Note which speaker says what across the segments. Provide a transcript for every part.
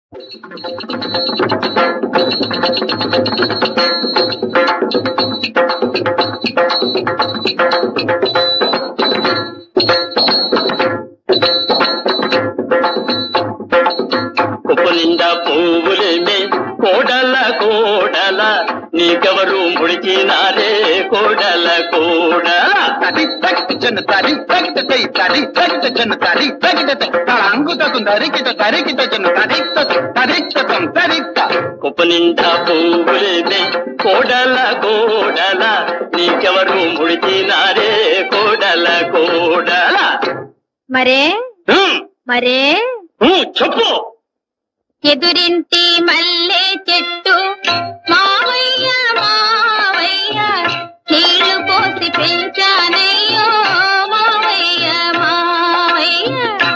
Speaker 1: కుప్పు నిండా పువ్వులేమే కోడల కోడల నీకెవరు ముడిచినారే కోడల కోడల
Speaker 2: తడి తగిట చెన్న తడి తగిట తై తడి తగిట చెన్న తడి తగిట తై తళంగుతకు తరికిట తరికిట చెన్న తడిక్త తడిక్తం తడిక్త
Speaker 1: కుప్పు నిండా పువ్వులేమే కోడల కోడల నీకెవరు ముడిచినారే కోడల కోడల
Speaker 3: మరే
Speaker 1: హ్మ్,
Speaker 3: మరే
Speaker 1: హ్మ్, చెప్పు
Speaker 3: ఎదురింటి మల్లె చెట్టు మావయ్య మావయ్య నీళ్లు పోసి పెంచానయ్యో మావయ్య మావయ్య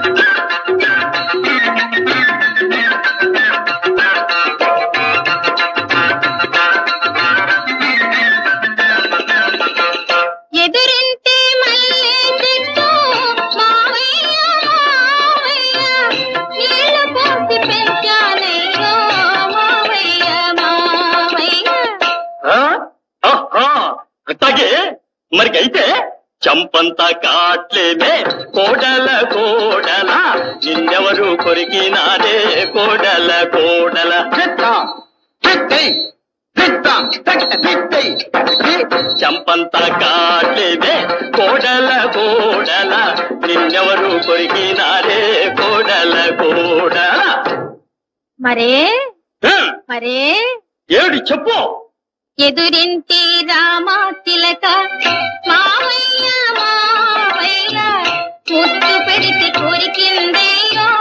Speaker 3: ఎదురింటి మల్లె చెట్టు మావయ్య మావయ్య నీళ్లు పోసి పెంచానయ్యో మావయ్య మావయ్య
Speaker 1: ఆ? ఆహా, అట్టాగే మరికైతే చంపంతా కాట్లేమే కోడల కోడల నిన్నెవరు కొరికినారే కోడల కోడల
Speaker 2: చిత్తం చిత్తై చిత్తం తగిట చిత్తై
Speaker 1: చంపంతా కాట్లేమే కోడల కోడల నిన్నెవరు కొరికినారే కోడల కోడల
Speaker 3: మరే
Speaker 1: హ్మ్,
Speaker 3: మరే
Speaker 1: ఏడు చెప్పు
Speaker 3: ఎదురింటి రామా తిలక మావయ్య మావయ్య ముద్దు పెడితే కోరికిందయ్యో